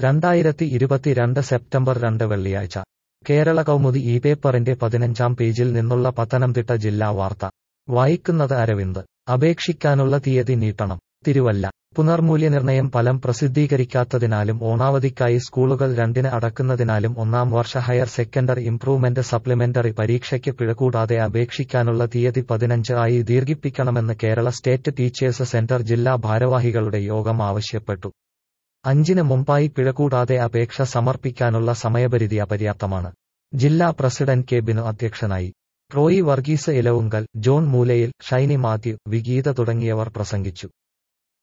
രണ്ടായിരത്തി ഇരുപത്തിരണ്ട് സെപ്റ്റംബർ രണ്ട് വെള്ളിയാഴ്ച കേരള കൗമുദി ഈ പേപ്പറിന്റെ പതിനഞ്ചാം പേജിൽ നിന്നുള്ള പത്തനംതിട്ട ജില്ലാ വാർത്ത വായിക്കുന്നത് അരവിന്ദ് അപേക്ഷിക്കാനുള്ള തീയതി നീട്ടണം തിരുവല്ല പുനർമൂല്യനിർണയം ഫലം പ്രസിദ്ധീകരിക്കാത്തതിനാലും ഓണാവധിക്കായി സ്കൂളുകൾ രണ്ടിന് അടക്കുന്നതിനാലും ഒന്നാം വർഷ ഹയർ സെക്കൻഡറി ഇംപ്രൂവ്മെന്റ് സപ്ലിമെന്ററി പരീക്ഷയ്ക്ക് പിഴകൂടാതെ അപേക്ഷിക്കാനുള്ള തീയതി പതിനഞ്ച് ആയി ദീർഘിപ്പിക്കണമെന്ന് കേരള സ്റ്റേറ്റ് ടീച്ചേഴ്സ് സെന്റർ ജില്ലാ ഭാരവാഹികളുടെ യോഗം ആവശ്യപ്പെട്ടു അഞ്ചിന് മുമ്പായി പിഴകൂടാതെ അപേക്ഷ സമർപ്പിക്കാനുള്ള സമയപരിധി അപര്യാപ്തമാണ് ജില്ലാ പ്രസിഡന്റ് കെ ബിനു അധ്യക്ഷനായി റോയി വർഗീസ് ഇലവുങ്കൽ ജോൺ മൂലയിൽ ഷൈനി മാത്യു വിഗീത തുടങ്ങിയവർ പ്രസംഗിച്ചു